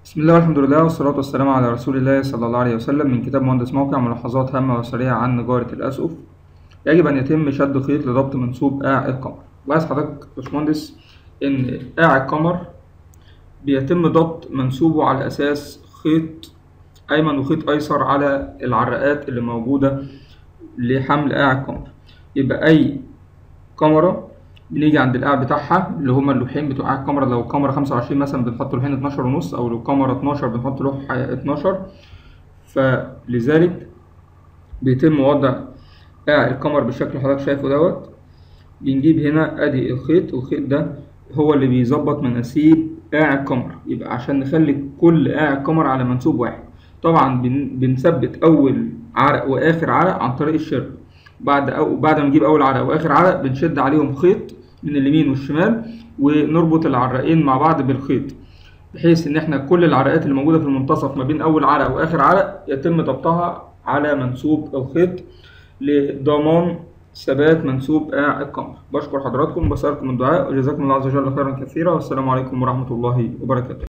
بسم الله والحمد لله والصلاة والسلام على رسول الله صلى الله عليه وسلم من كتاب مهندس موقع ملاحظات هامة وسريعة عن نجارة الأسقف يجب أن يتم شد خيط لضبط منسوب قاع القمر لاحظ حضرتك يا باشمهندس إن قاع القمر بيتم ضبط منسوبه على أساس خيط أيمن وخيط أيسر على العراقات اللي موجودة لحمل قاع القمر يبقى أي كاميرا بنيجي عند القاع بتاعها اللي هما اللوحين بتوع قاع الكاميرا لو الكاميرا خمسة وعشرين مثلا بنحط لوحين اتناشر ونص أو لو الكاميرا اتناشر بنحط لوح اتناشر فلذلك بيتم وضع قاع الكاميرا بالشكل اللي حضرتك شايفه دوت بنجيب هنا ادي الخيط والخيط ده هو اللي بيظبط مناسيب قاع الكاميرا يبقى عشان نخلي كل قاع الكاميرا على منسوب واحد طبعا بن- بنثبت اول عرق واخر عرق عن طريق الشرب بعد أو بعد ما نجيب اول عرق واخر عرق بنشد عليهم خيط من اليمين والشمال ونربط العرقين مع بعض بالخيط بحيث ان احنا كل العرقات اللي موجوده في المنتصف ما بين اول عرق واخر عرق يتم ضبطها على منسوب الخيط لضمان ثبات منسوب قاع القمر بشكر حضراتكم بسألكم الدعاء وجزاكم الله عز وجل خيرا كثيرا والسلام عليكم ورحمة الله وبركاته